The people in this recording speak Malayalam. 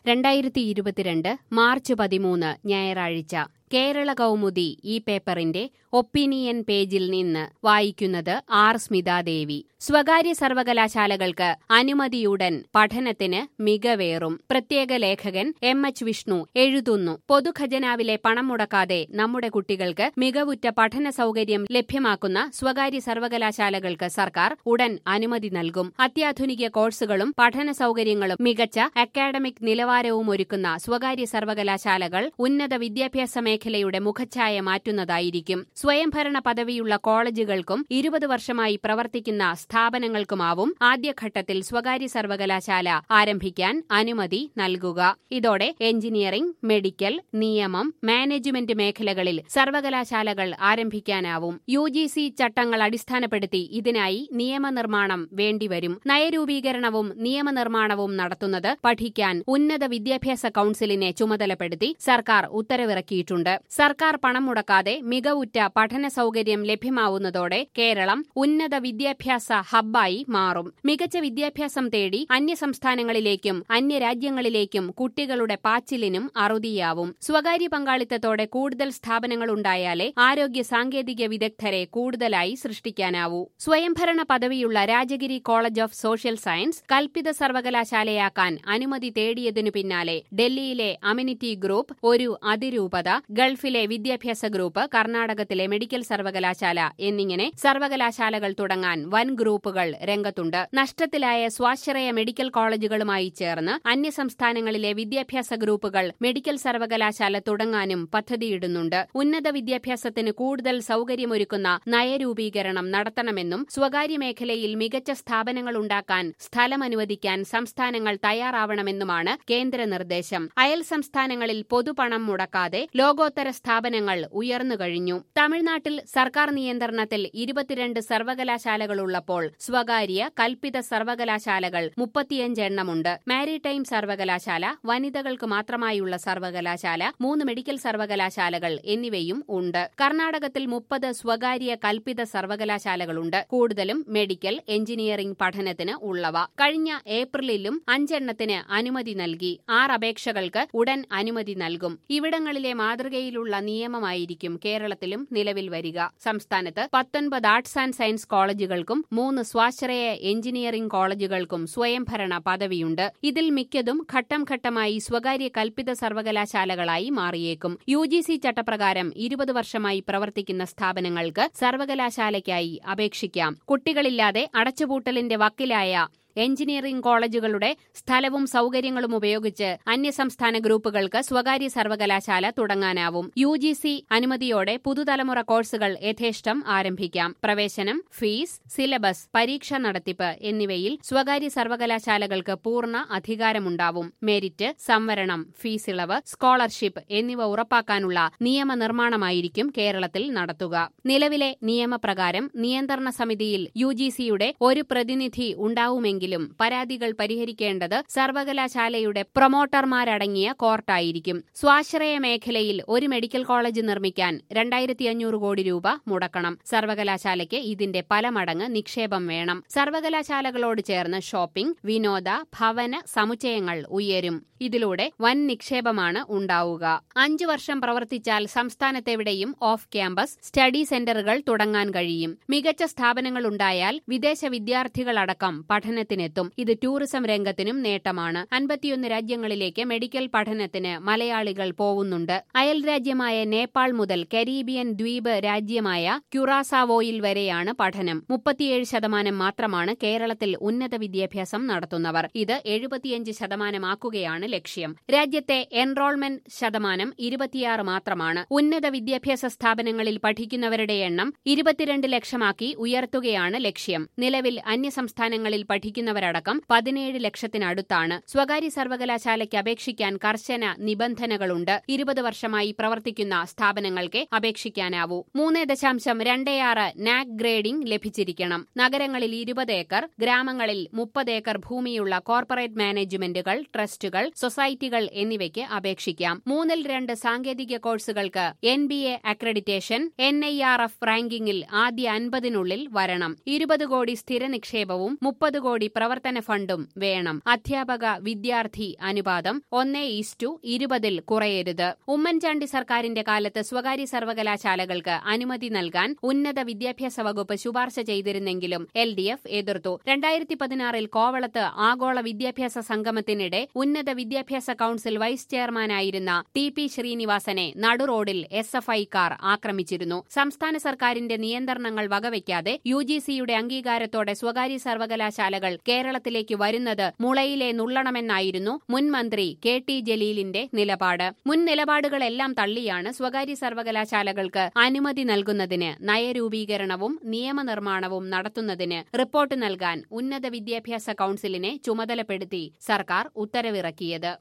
രണ്ടായിരത്തി ഇരുപത്തിരണ്ട് മാർച്ച് പതിമൂന്ന് ഞായറാഴ്ച കേരള കൗമുദി ഈ പേപ്പറിന്റെ ഒപ്പീനിയൻ പേജിൽ നിന്ന് വായിക്കുന്നത് ആർ സ്മിതാദേവി സ്വകാര്യ സർവകലാശാലകൾക്ക് അനുമതിയുടൻ പഠനത്തിന് മികവേറും പ്രത്യേക ലേഖകൻ എം എച്ച് വിഷ്ണു എഴുതുന്നു പൊതുഖജനാവിലെ പണം മുടക്കാതെ നമ്മുടെ കുട്ടികൾക്ക് മികവുറ്റ പഠന സൗകര്യം ലഭ്യമാക്കുന്ന സ്വകാര്യ സർവകലാശാലകൾക്ക് സർക്കാർ ഉടൻ അനുമതി നൽകും അത്യാധുനിക കോഴ്സുകളും പഠന സൗകര്യങ്ങളും മികച്ച അക്കാഡമിക് നിലവാരവും ഒരുക്കുന്ന സ്വകാര്യ സർവകലാശാലകൾ ഉന്നത വിദ്യാഭ്യാസ മേഖലയുടെ മുഖച്ഛായ മാറ്റുന്നതായിരിക്കും സ്വയംഭരണ പദവിയുള്ള കോളേജുകൾക്കും ഇരുപത് വർഷമായി പ്രവർത്തിക്കുന്ന സ്ഥാപനങ്ങൾക്കുമാവും ആദ്യഘട്ടത്തിൽ സ്വകാര്യ സർവകലാശാല ആരംഭിക്കാൻ അനുമതി നൽകുക ഇതോടെ എഞ്ചിനീയറിംഗ് മെഡിക്കൽ നിയമം മാനേജ്മെന്റ് മേഖലകളിൽ സർവകലാശാലകൾ ആരംഭിക്കാനാവും യു ജി സി ചട്ടങ്ങൾ അടിസ്ഥാനപ്പെടുത്തി ഇതിനായി നിയമനിർമ്മാണം വേണ്ടിവരും നയരൂപീകരണവും നിയമനിർമ്മാണവും നടത്തുന്നത് പഠിക്കാൻ ഉന്നത വിദ്യാഭ്യാസ കൌൺസിലിനെ ചുമതലപ്പെടുത്തി സർക്കാർ ഉത്തരവിറക്കിയിട്ടുണ്ട് സർക്കാർ പണം മുടക്കാതെ മികവുറ്റ പഠന സൗകര്യം ലഭ്യമാവുന്നതോടെ കേരളം ഉന്നത വിദ്യാഭ്യാസ ഹബ്ബായി മാറും മികച്ച വിദ്യാഭ്യാസം തേടി അന്യസംസ്ഥാനങ്ങളിലേക്കും അന്യരാജ്യങ്ങളിലേക്കും കുട്ടികളുടെ പാച്ചിലിനും അറുതിയാവും സ്വകാര്യ പങ്കാളിത്തത്തോടെ കൂടുതൽ സ്ഥാപനങ്ങൾ ഉണ്ടായാലേ ആരോഗ്യ സാങ്കേതിക വിദഗ്ധരെ കൂടുതലായി സൃഷ്ടിക്കാനാവൂ സ്വയംഭരണ പദവിയുള്ള Rajagiri college of social science കൽപ്പിത സർവകലാശാലയാക്കാൻ അനുമതി തേടിയതിനു പിന്നാലെ ഡൽഹിയിലെ അമിനിറ്റി ഗ്രൂപ്പ് ഒരു അതിരൂപത ഗൾഫിലെ വിദ്യാഭ്യാസ ഗ്രൂപ്പ് കർണാടകത്തിലെ മെഡിക്കൽ സർവകലാശാല എന്നിങ്ങനെ സർവകലാശാലകൾ തുടങ്ങാൻ വൻ ഗ്രൂപ്പുകൾ രംഗത്തുണ്ട് നഷ്ടത്തിലായ സ്വാശ്രയ മെഡിക്കൽ കോളേജുകളുമായി ചേർന്ന് അന്യസംസ്ഥാനങ്ങളിലെ വിദ്യാഭ്യാസ ഗ്രൂപ്പുകൾ മെഡിക്കൽ സർവകലാശാല തുടങ്ങാനും പദ്ധതിയിടുന്നുണ്ട് ഉന്നത വിദ്യാഭ്യാസത്തിന് കൂടുതൽ സൗകര്യമൊരുക്കുന്ന നയരൂപീകരണം നടത്തണമെന്നും സ്വകാര്യ മേഖലയിൽ മികച്ച സ്ഥാപനങ്ങൾ ഉണ്ടാക്കാൻ സ്ഥലമനുവദിക്കാൻ സംസ്ഥാനങ്ങൾ തയ്യാറാവണമെന്നുമാണ് കേന്ദ്ര നിർദ്ദേശം അയൽ സംസ്ഥാനങ്ങളിൽ പൊതുപണം മുടക്കാതെ ലോകോത്തര സ്ഥാപനങ്ങൾ ഉയർന്നു കഴിഞ്ഞു തമിഴ്നാട്ടിൽ സർക്കാർ നിയന്ത്രണത്തിൽ ഇരുപത്തിരണ്ട് സർവകലാശാലകളുള്ളപ്പോൾ സ്വകാര്യ കൽപ്പിത സർവകലാശാലകൾ മുപ്പത്തിയഞ്ച് എണ്ണമുണ്ട് മാരിടൈം സർവകലാശാല വനിതകൾക്ക് മാത്രമായുള്ള സർവകലാശാല മൂന്ന് മെഡിക്കൽ സർവകലാശാലകൾ എന്നിവയും ഉണ്ട് കർണാടകത്തിൽ മുപ്പത് സ്വകാര്യ കൽപ്പിത സർവകലാശാലകളുണ്ട് കൂടുതലും മെഡിക്കൽ എഞ്ചിനീയറിംഗ് പഠനത്തിന് ഉള്ളവ കഴിഞ്ഞ ഏപ്രിലിലും അഞ്ചെണ്ണത്തിന് അനുമതി നൽകി ആറ് അപേക്ഷകൾക്ക് ഉടൻ അനുമതി നൽകും ഇവിടങ്ങളിലെ മാതൃകയിലുള്ള നിയമമായിരിക്കും കേരളത്തിലും നിലവിൽ വരിക സംസ്ഥാനത്ത് പത്തൊൻപത് ആർട്സ് ആൻഡ് സയൻസ് കോളേജുകൾക്കും മൂന്ന് സ്വാശ്രയ എഞ്ചിനീയറിംഗ് കോളേജുകൾക്കും സ്വയംഭരണ പദവിയുണ്ട് ഇതിൽ മിക്കതും ഘട്ടം ഘട്ടമായി സ്വകാര്യ കൽപ്പിത സർവകലാശാലകളായി മാറിയേക്കും യു ജി സി ചട്ടപ്രകാരം ഇരുപത് വർഷമായി പ്രവർത്തിക്കുന്ന സ്ഥാപനങ്ങൾക്ക് സർവകലാശാലയ്ക്കായി അപേക്ഷിക്കാം കുട്ടികളില്ലാതെ അടച്ചുപൂട്ടലിന്റെ വക്കിലായ എഞ്ചിനീയറിംഗ് കോളേജുകളുടെ സ്ഥലവും സൗകര്യങ്ങളും ഉപയോഗിച്ച് അന്യസംസ്ഥാന ഗ്രൂപ്പുകൾക്ക് സ്വകാര്യ സർവകലാശാല തുടങ്ങാനാവും യു ജി സി അനുമതിയോടെ പുതുതലമുറ കോഴ്സുകൾ യഥേഷ്ടം ആരംഭിക്കാം പ്രവേശനം ഫീസ് സിലബസ് പരീക്ഷ നടത്തിപ്പ് എന്നിവയിൽ സ്വകാര്യ സർവകലാശാലകൾക്ക് പൂർണ്ണ അധികാരമുണ്ടാവും മെരിറ്റ് സംവരണം ഫീസ് ഇളവ് സ്കോളർഷിപ്പ് എന്നിവ ഉറപ്പാക്കാനുള്ള നിയമനിർമ്മാണമായിരിക്കും കേരളത്തിൽ നടത്തുക നിലവിലെ നിയമപ്രകാരം നിയന്ത്രണ സമിതിയിൽ യു ജി സിയുടെ ഒരു പ്രതിനിധി ഉണ്ടാവുമെങ്കിൽ എങ്കിലും പരാതികൾ പരിഹരിക്കേണ്ടത് സർവകലാശാലയുടെ പ്രൊമോട്ടർമാരടങ്ങിയ കോർട്ടായിരിക്കും സ്വാശ്രയ മേഖലയിൽ ഒരു മെഡിക്കൽ കോളേജ് നിർമ്മിക്കാൻ രണ്ടായിരത്തി അഞ്ഞൂറ് കോടി രൂപ മുടക്കണം സർവകലാശാലയ്ക്ക് ഇതിന്റെ പല മടങ്ങ് നിക്ഷേപം വേണം സർവകലാശാലകളോട് ചേർന്ന് ഷോപ്പിംഗ് വിനോദ ഭവന സമുച്ചയങ്ങൾ ഉയരും ഇതിലൂടെ വൻ നിക്ഷേപമാണ് ഉണ്ടാവുക അഞ്ചു വർഷം പ്രവർത്തിച്ചാൽ സംസ്ഥാനത്തെവിടെയും ഓഫ് ക്യാമ്പസ് സ്റ്റഡി സെന്ററുകൾ തുടങ്ങാൻ കഴിയും മികച്ച സ്ഥാപനങ്ങൾ ഉണ്ടായാൽ വിദേശ വിദ്യാർത്ഥികളടക്കം പഠനത്തിനെത്തും ഇത് ടൂറിസം രംഗത്തിനും നേട്ടമാണ് അൻപത്തിയൊന്ന് രാജ്യങ്ങളിലേക്ക് മെഡിക്കൽ പഠനത്തിന് മലയാളികൾ പോവുന്നുണ്ട് അയൽ രാജ്യമായ നേപ്പാൾ മുതൽ കരീബിയൻ ദ്വീപ് രാജ്യമായ ക്യുറാസാവോയിൽ വരെയാണ് പഠനം മുപ്പത്തിയേഴ് ശതമാനം മാത്രമാണ് കേരളത്തിൽ ഉന്നത വിദ്യാഭ്യാസം നടത്തുന്നവർ ഇത് എഴുപത്തിയഞ്ച് ശതമാനമാക്കുകയാണ് ലക്ഷ്യം രാജ്യത്തെ എൻറോൾമെന്റ് ശതമാനം ഇരുപത്തിയാറ് മാത്രമാണ് ഉന്നത വിദ്യാഭ്യാസ സ്ഥാപനങ്ങളിൽ പഠിക്കുന്നവരുടെ എണ്ണം ഇരുപത്തിരണ്ട് ലക്ഷമാക്കി ഉയർത്തുകയാണ് ലക്ഷ്യം നിലവിൽ അന്യസംസ്ഥാനങ്ങളിൽ പഠിക്കുന്നവരടക്കം പതിനേഴ് ലക്ഷത്തിനടുത്താണ് സ്വകാര്യ സർവകലാശാലയ്ക്ക് അപേക്ഷിക്കാൻ കർശന നിബന്ധനകളുണ്ട് ഇരുപത് വർഷമായി പ്രവർത്തിക്കുന്ന സ്ഥാപനങ്ങൾക്ക് അപേക്ഷിക്കാനാവൂ മൂന്ന് ദശാംശം രണ്ടേയാറ് നാക് ഗ്രേഡിംഗ് ലഭിച്ചിരിക്കണം നഗരങ്ങളിൽ ഇരുപത് ഏക്കർ ഗ്രാമങ്ങളിൽ മുപ്പത് ഏക്കർ ഭൂമിയുള്ള കോർപ്പറേറ്റ് മാനേജ്മെന്റുകൾ ട്രസ്റ്റുകൾ സൊസൈറ്റികൾ എന്നിവയ്ക്ക് അപേക്ഷിക്കാം മൂന്നിൽ രണ്ട് സാങ്കേതിക കോഴ്സുകൾക്ക് N B A accreditation N I R F റാങ്കിങ്ങിൽ ആദ്യ അൻപതിനുള്ളിൽ വരണം ഇരുപത് കോടി സ്ഥിര നിക്ഷേപവും മുപ്പത് കോടി പ്രവർത്തന ഫണ്ടും വേണം അധ്യാപക വിദ്യാർത്ഥി അനുപാതം ഒന്നേ ഈസ്റ്റു ഇരുപതിൽ കുറയരുത് ഉമ്മൻചാണ്ടി സർക്കാരിന്റെ കാലത്ത് സ്വകാര്യ സർവകലാശാലകൾക്ക് അനുമതി നൽകാൻ ഉന്നത വിദ്യാഭ്യാസ വകുപ്പ് ശുപാർശ ചെയ്തിരുന്നെങ്കിലും എൽ ഡി എഫ് എതിർത്തു രണ്ടായിരത്തി പതിനാറിൽ കോവളത്ത് ആഗോള വിദ്യാഭ്യാസ സംഗമത്തിനിടെ ഉന്നത വിദ്യാഭ്യാസ കൌൺസിൽ വൈസ് ചെയർമാനായിരുന്ന ടി പി ശ്രീനിവാസനെ നടുറോഡിൽ എസ് എഫ് ഐക്കാർ ആക്രമിച്ചിരുന്നു സംസ്ഥാന സർക്കാരിന്റെ നിയന്ത്രണങ്ങൾ വകവയ്ക്കാതെ യു ജി സിയുടെ അംഗീകാരത്തോടെ സ്വകാര്യ സർവകലാശാലകൾ കേരളത്തിലേക്ക് വരുന്നത് മുളയിലെ നുള്ളണമെന്നായിരുന്നു മുൻ മന്ത്രി കെ ടി ജലീലിന്റെ നിലപാട് മുൻ നിലപാടുകളെല്ലാം തള്ളിയാണ് സ്വകാര്യ സർവകലാശാലകൾക്ക് അനുമതി നൽകുന്നതിന് നയരൂപീകരണവും നിയമനിർമ്മാണവും നടത്തുന്നതിന് റിപ്പോർട്ട് നൽകാൻ ഉന്നത വിദ്യാഭ്യാസ കൌൺസിലിനെ ചുമതലപ്പെടുത്തി സർക്കാർ ഉത്തരവിറക്കിയത്